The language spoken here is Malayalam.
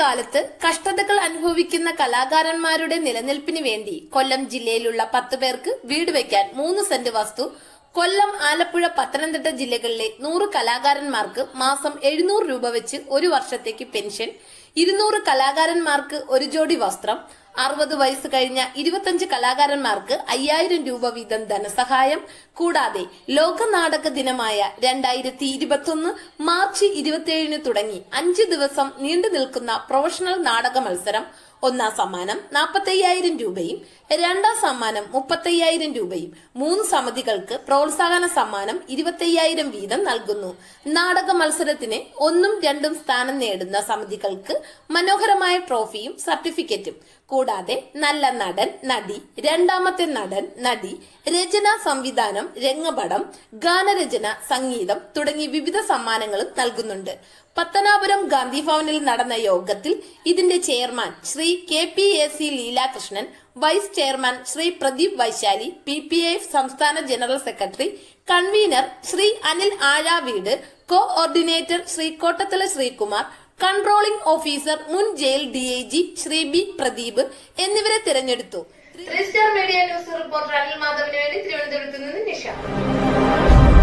കാലത്ത് കഷ്ടതകൾ അനുഭവിക്കുന്ന കലാകാരന്മാരുടെ നിലനിൽപ്പിന് വേണ്ടി കൊല്ലം ജില്ലയിലുള്ള പത്ത് പേർക്ക് വീട് വയ്ക്കാൻ മൂന്ന് സെന്റ് വസ്തു കൊല്ലം ആലപ്പുഴ പത്തനംതിട്ട ജില്ലകളിലെ നൂറ് കലാകാരന്മാർക്ക് മാസം എഴുന്നൂറ് രൂപ വെച്ച് ഒരു വർഷത്തേക്ക് പെൻഷൻ ഇരുന്നൂറ് കലാകാരന്മാർക്ക് ഒരു ജോഡി വസ്ത്രം അറുപത് വയസ്സ് കഴിഞ്ഞ ഇരുപത്തഞ്ച് കലാകാരന്മാർക്ക് അയ്യായിരം രൂപ വീതം ധനസഹായം കൂടാതെ ലോക നാടക ദിനമായ രണ്ടായിരത്തി ഇരുപത്തൊന്ന് മാർച്ച് ഇരുപത്തിയേഴിന് തുടങ്ങി അഞ്ച് ദിവസം നീണ്ടു നിൽക്കുന്ന പ്രൊഫഷണൽ നാടക മത്സരം ഒന്നാം സമ്മാനം നാൽപ്പത്തയ്യായിരം രൂപയും രണ്ടാം സമ്മാനം മുപ്പത്തയ്യായിരം രൂപയും മൂന്ന് സമിതികൾക്ക് പ്രോത്സാഹന സമ്മാനം ഇരുപത്തയ്യായിരം വീതം നൽകുന്നു നാടക മത്സരത്തിന് ഒന്നും രണ്ടും സ്ഥാനം നേടുന്ന സമിതികൾക്ക് മനോഹരമായ ട്രോഫിയും സർട്ടിഫിക്കറ്റും കൂടാതെ നല്ല നടൻ നടി രണ്ടാമത്തെ നടൻ നടി രചന സംവിധാനം രംഗപടം ഗാനരചന സംഗീതം തുടങ്ങി വിവിധ സമ്മാനങ്ങളും നൽകുന്നുണ്ട് പത്തനാപുരം ഗാന്ധി ഭവനിൽ നടന്ന യോഗത്തിൽ ഇതിന്റെ chairman Shri K P A C Leelakrishnan vice chairman Shri Pradeep Vaishali P P F സംസ്ഥാന general secretary convener Shri Anil Azhaveedu coordinator Shri Kottathala Sreekumar controlling officer മുൻ jail D I G Shri B Pradeep എന്നിവരെ തിരഞ്ഞെടുത്തു three star media news reporter Anil മാധവിന് വേണ്ടി തിരുവനന്തപുരത്ത് നിന്ന് നിഷ